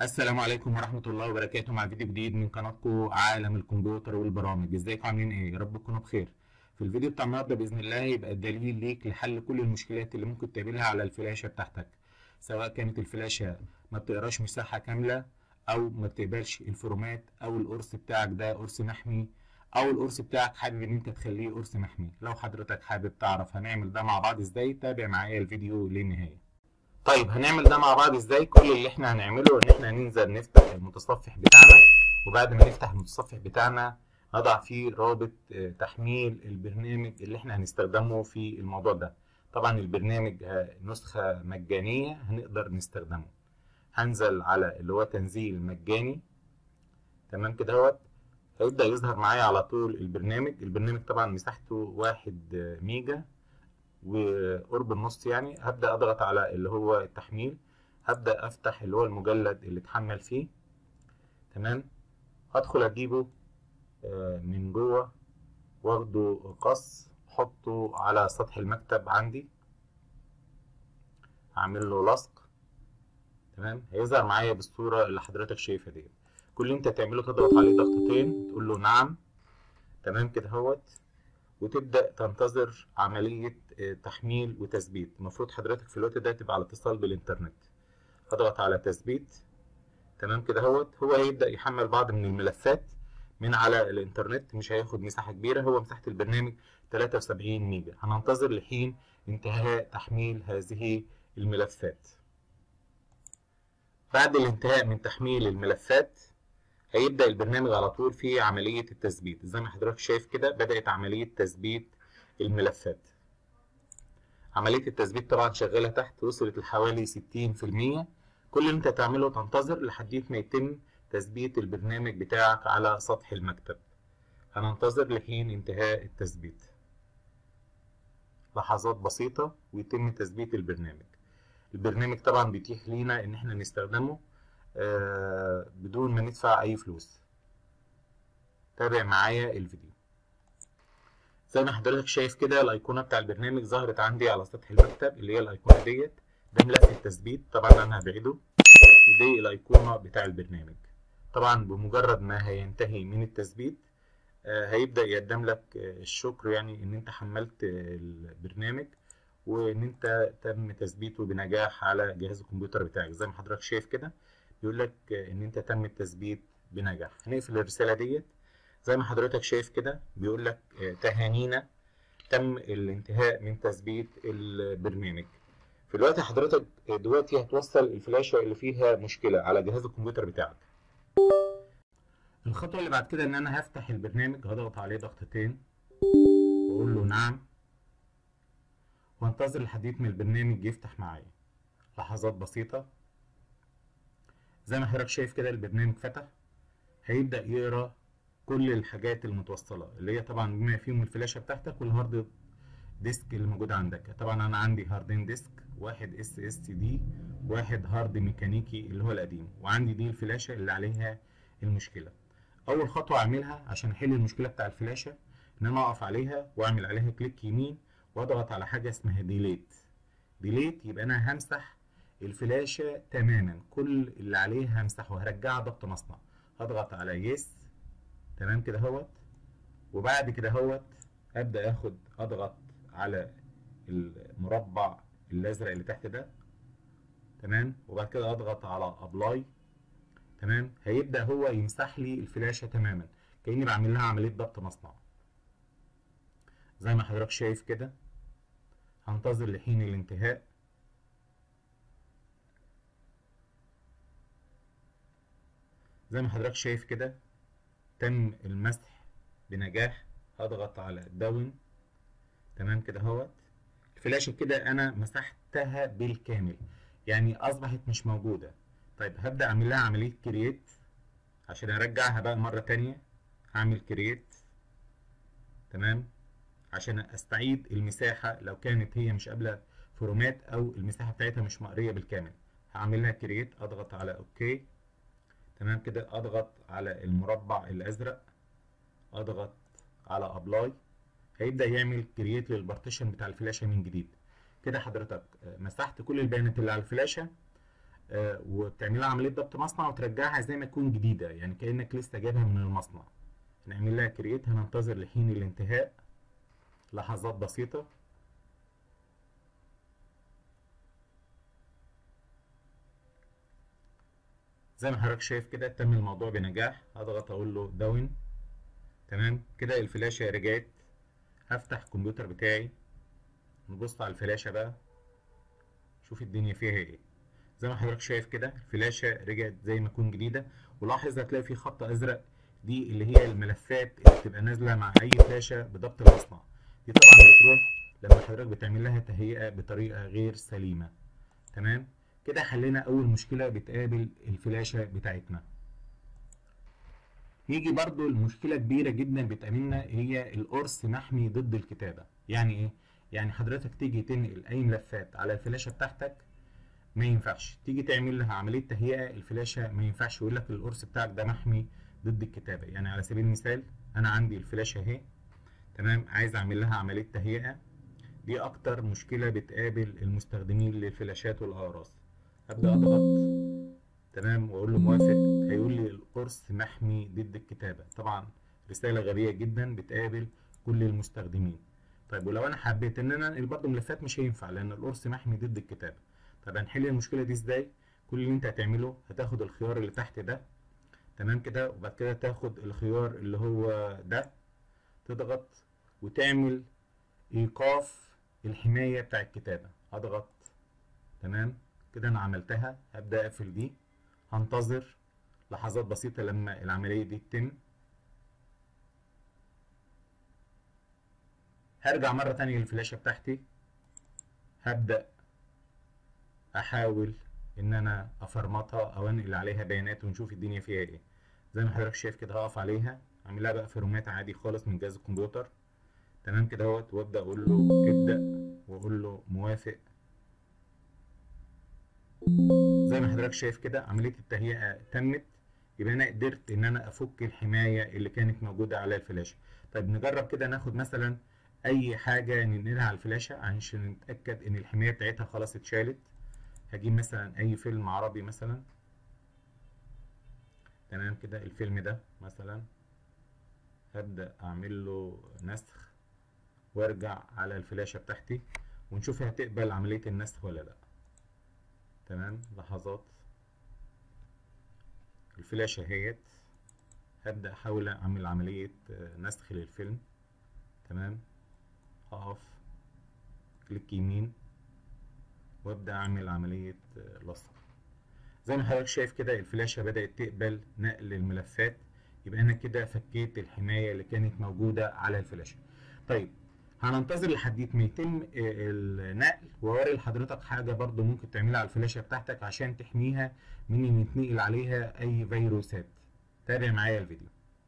السلام عليكم ورحمة الله وبركاته مع فيديو جديد من قناتكم عالم الكمبيوتر والبرامج ازيكم عاملين ايه يا رب تكونوا بخير في الفيديو بتاع النهارده باذن الله يبقى الدليل ليك لحل كل المشكلات اللي ممكن تقابلها على الفلاشة بتاعتك سواء كانت الفلاشة ما بتقراش مساحة كاملة او ما بتقبلش الفورمات او القرص بتاعك ده قرص محمي او القرص بتاعك حابب ان انت تخليه قرص محمي لو حضرتك حابب تعرف هنعمل ده مع بعض ازاي تابع معايا الفيديو للنهاية طيب هنعمل ده مع بعض ازاي كل اللي احنا هنعمله ان احنا هننزل نفتح المتصفح بتاعنا وبعد ما نفتح المتصفح بتاعنا هضع فيه رابط آه، تحميل البرنامج اللي احنا هنستخدمه في الموضوع ده طبعا البرنامج آه، نسخة مجانية هنقدر نستخدمه هنزل على اللي هو تنزيل مجاني تمام كده اهوت هيبدأ يظهر معايا على طول البرنامج البرنامج طبعا مساحته واحد آه، ميجا وقرب النص يعني هبدأ أضغط على اللي هو التحميل هبدأ أفتح اللي هو المجلد اللي اتحمل فيه تمام هدخل أجيبه آه، من جوه واخده قص احطه على سطح المكتب عندي هعمل له لصق تمام هيظهر معايا بالصورة اللي حضرتك شايفها دي كل اللي انت تعمله تضغط عليه ضغطتين تقول له نعم تمام كده اهوت وتبدأ تنتظر عملية آه، تحميل وتثبيت المفروض حضرتك في الوقت ده تبقى على اتصال بالإنترنت هضغط على تثبيت تمام كده اهوت هو هيبدأ يحمل بعض من الملفات من على الإنترنت مش هياخد مساحة كبيرة هو مساحة البرنامج 73 ميجا هننتظر لحين انتهاء تحميل هذه الملفات بعد الانتهاء من تحميل الملفات هيبدأ البرنامج على طول في عملية التثبيت زي ما حضرتك شايف كده بدأت عملية تثبيت الملفات عملية التثبيت طبعا شغالة تحت وصلت لحوالي 60% كل اللي انت تعمله تنتظر لحد ما يتم تثبيت البرنامج بتاعك على سطح المكتب هننتظر لحين انتهاء التثبيت لحظات بسيطة ويتم تثبيت البرنامج البرنامج طبعا بيتيح لينا ان احنا نستخدمه آه، بدون ما ندفع اي فلوس تابع معايا الفيديو زي ما حضرتك شايف كده الايقونه بتاع البرنامج ظهرت عندي على سطح المكتب اللي هي الايقونه ديت ده ملف التثبيت طبعا انا هبعده ودي الايقونه بتاع البرنامج طبعا بمجرد ما هينتهي من التثبيت آه، هيبدا يقدم لك آه، الشكر يعني ان انت حملت آه، البرنامج وان انت تم تثبيته بنجاح على جهاز الكمبيوتر بتاعك زي ما حضرتك شايف كده بيقول لك ان انت تم التثبيت بنجاح هنقفل الرساله ديت زي ما حضرتك شايف كده بيقول لك آه، تهانينا تم الانتهاء من تثبيت البرنامج في الوقت حضرتك دلوقتي هتوصل الفلاشه اللي فيها مشكله على جهاز الكمبيوتر بتاعك الخطوه اللي بعد كده ان انا هفتح البرنامج هضغط عليه ضغطتين واقول له نعم وانتظر لحد ما البرنامج يفتح معايا لحظات بسيطه زي ما حضرتك شايف كده البرنامج فتح هيبدأ يقرا كل الحاجات المتوصلة اللي هي طبعا بما فيهم الفلاشة بتاعتك والهارد ديسك اللي موجود عندك طبعا انا عندي هاردين ديسك واحد اس اس دي واحد هارد ميكانيكي اللي هو القديم وعندي دي الفلاشة اللي عليها المشكلة اول خطوة اعملها عشان احل المشكلة بتاع الفلاشة ان انا اقف عليها واعمل عليها كليك يمين واضغط على حاجة اسمها ديليت ديليت يبقى انا همسح الفلاشة تماما كل اللي عليه همسحه هرجعها ضبط مصنع هضغط على يس تمام كده اهوت وبعد كده اهوت ابدا اخد اضغط على المربع الازرق اللي تحت ده تمام وبعد كده اضغط على ابلاي تمام هيبدا هو يمسح لي الفلاشه تماما كاني بعمل لها عمليه ضبط مصنع زي ما حضرتك شايف كده هنتظر لحين الانتهاء زي ما حضرتك شايف كده تم المسح بنجاح هضغط على داون تمام كده اهوت الفلاشة كده انا مسحتها بالكامل يعني اصبحت مش موجودة طيب هبدأ اعمل لها عملية كرييت عشان ارجعها بقى مرة تانية هعمل كرييت تمام عشان استعيد المساحة لو كانت هي مش قابلة فورمات او المساحة بتاعتها مش مقرية بالكامل هعمل لها كرييت اضغط على اوكي تمام كده اضغط على المربع الازرق اضغط على ابلاي هيبدا يعمل كرييت للبارتيشن بتاع الفلاشه من جديد كده حضرتك مسحت كل البيانات اللي على الفلاشه آه، وبتعملها عمليه ضبط مصنع وترجعها زي ما تكون جديده يعني كانك لسه جايبها من المصنع نعمل لها كرييت هننتظر لحين الانتهاء لحظات بسيطه زي ما حضرتك شايف كده تم الموضوع بنجاح هضغط اقول له داون تمام كده الفلاشه رجعت هفتح الكمبيوتر بتاعي نبص على الفلاشه بقى شوف الدنيا فيها ايه زي ما حضرتك شايف كده الفلاشه رجعت زي ما تكون جديده ولاحظ هتلاقي في خط ازرق دي اللي هي الملفات اللي بتبقى نازله مع اي فلاشه بضبط المصنع دي طبعا بتروح لما حضرتك بتعمل لها تهيئه بطريقه غير سليمه تمام كده حلينا اول مشكله بتقابل الفلاشه بتاعتنا يجي برضو المشكله كبيره جدا بتقابلنا هي القرص محمي ضد الكتابه يعني ايه يعني حضرتك تيجي تنقل اي ملفات على الفلاشه بتاعتك ما ينفعش تيجي تعمل لها عمليه تهيئه الفلاشه ما ينفعش يقول لك القرص بتاعك ده محمي ضد الكتابه يعني على سبيل المثال انا عندي الفلاشه اهي تمام عايز اعمل لها عمليه تهيئه دي اكتر مشكله بتقابل المستخدمين للفلاشات والاقراص ابدا اضغط تمام واقول له موافق هيقول لي القرص محمي ضد الكتابه طبعا رساله غبيه جدا بتقابل كل المستخدمين طيب ولو انا حبيت ان انا انقل برضه ملفات مش هينفع لان القرص محمي ضد الكتابه طب هنحل المشكله دي ازاي كل اللي انت هتعمله هتاخد الخيار اللي تحت ده تمام كده وبعد كده تاخد الخيار اللي هو ده تضغط وتعمل ايقاف الحمايه بتاع الكتابه هضغط تمام كده انا عملتها هبدا اقفل دي هنتظر لحظات بسيطه لما العمليه دي تتم هرجع مره تانية للفلاشه بتاعتي هبدا احاول ان انا افرمطها او انقل عليها بيانات ونشوف الدنيا فيها ايه زي ما حضرتك شايف كده هقف عليها اعمل لها بقى فورمات عادي خالص من جهاز الكمبيوتر تمام كده اهوت وابدا اقول له ابدا واقول له موافق زي ما حضرتك شايف كده عمليه التهيئه تمت يبقى انا قدرت ان انا افك الحمايه اللي كانت موجوده على الفلاشه طيب نجرب كده ناخد مثلا اي حاجه ننقلها على الفلاشه عشان نتاكد ان الحمايه بتاعتها خلاص اتشالت هجيب مثلا اي فيلم عربي مثلا تمام كده الفيلم ده مثلا هبدأ اعمل له نسخ وارجع على الفلاشة بتاعتي ونشوف هتقبل عملية النسخ ولا لا تمام لحظات الفلاشة اهيت هبدأ احاول اعمل عملية نسخ للفيلم تمام هقف كليك يمين وابدا اعمل عمليه لصق زي ما حضرتك شايف كده الفلاشه بدات تقبل نقل الملفات يبقى انا كده فكيت الحمايه اللي كانت موجوده على الفلاشه طيب هننتظر لحد ما يتم النقل واوري لحضرتك حاجه برضو ممكن تعملها على الفلاشه بتاعتك عشان تحميها من ان يتنقل عليها اي فيروسات تابع معايا الفيديو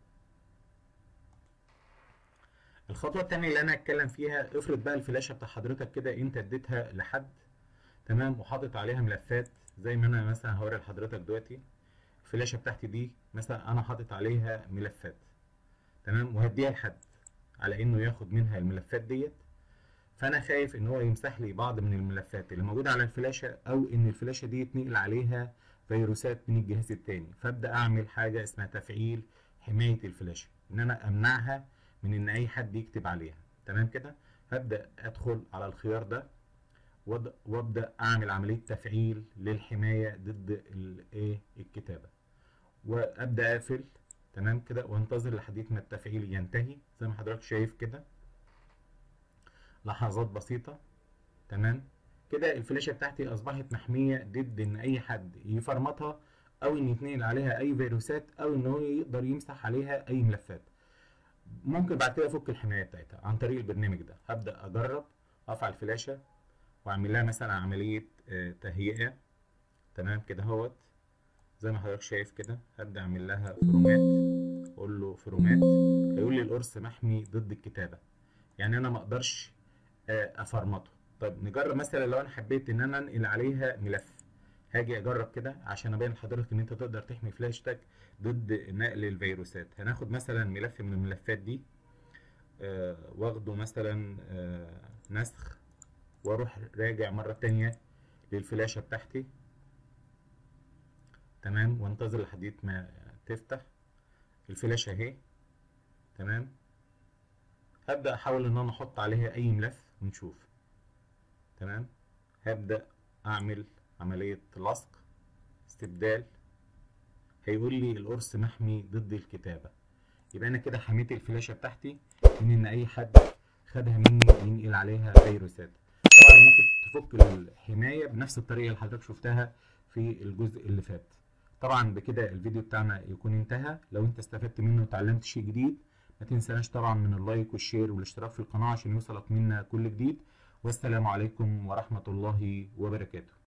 الخطوه الثانيه اللي انا هتكلم فيها افرض بقى الفلاشه بتاع حضرتك كده انت اديتها لحد تمام وحاطط عليها ملفات زي ما انا مثلا هوري لحضرتك دلوقتي الفلاشه بتاعتي دي مثلا انا حاطط عليها ملفات تمام وهديها لحد على انه ياخد منها الملفات ديت فانا خايف ان هو يمسح لي بعض من الملفات اللي موجوده على الفلاشه او ان الفلاشه دي يتنقل عليها فيروسات من الجهاز التاني فابدا اعمل حاجه اسمها تفعيل حمايه الفلاشه ان انا امنعها من ان اي حد يكتب عليها تمام كده هبدا ادخل على الخيار ده وابدا اعمل عمليه تفعيل للحمايه ضد الايه الكتابه وابدا اقفل تمام كده وانتظر لحد ما التفعيل ينتهي زي ما حضرتك شايف كده لحظات بسيطه تمام كده الفلاشه بتاعتي اصبحت محميه ضد ان اي حد يفرمطها او ان يتنقل عليها اي فيروسات او ان هو يقدر يمسح عليها اي ملفات ممكن بعد كده افك الحمايه بتاعتها عن طريق البرنامج ده هبدا اجرب اقف على الفلاشه واعمل لها مثلا عمليه تهيئه تمام كده اهوت زي ما حضرتك شايف كده هبدا اعمل لها فرومات اقول له فرومات هيقول لي القرص محمي ضد الكتابه يعني انا ما اقدرش افرمطه طب نجرب مثلا لو انا حبيت ان انا انقل عليها ملف هاجي اجرب كده عشان ابين لحضرتك ان انت تقدر تحمي فلاشتك ضد نقل الفيروسات هناخد مثلا ملف من الملفات دي آه واخده مثلا آه نسخ واروح راجع مرة تانية للفلاشة بتاعتي تمام وانتظر لحد ما تفتح الفلاشة اهي تمام هبدأ احاول ان انا احط عليها اي ملف ونشوف تمام هبدأ اعمل عملية لصق استبدال هيقول لي القرص محمي ضد الكتابة يبقى انا كده حميت الفلاشة بتاعتي من ان اي حد خدها مني ينقل عليها فيروسات طبعا ممكن تفك الحماية بنفس الطريقة اللي حضرتك شفتها في الجزء اللي فات طبعا بكده الفيديو بتاعنا يكون انتهى لو انت استفدت منه وتعلمت شيء جديد ما تنساش طبعا من اللايك والشير والاشتراك في القناة عشان يوصلك منا كل جديد والسلام عليكم ورحمة الله وبركاته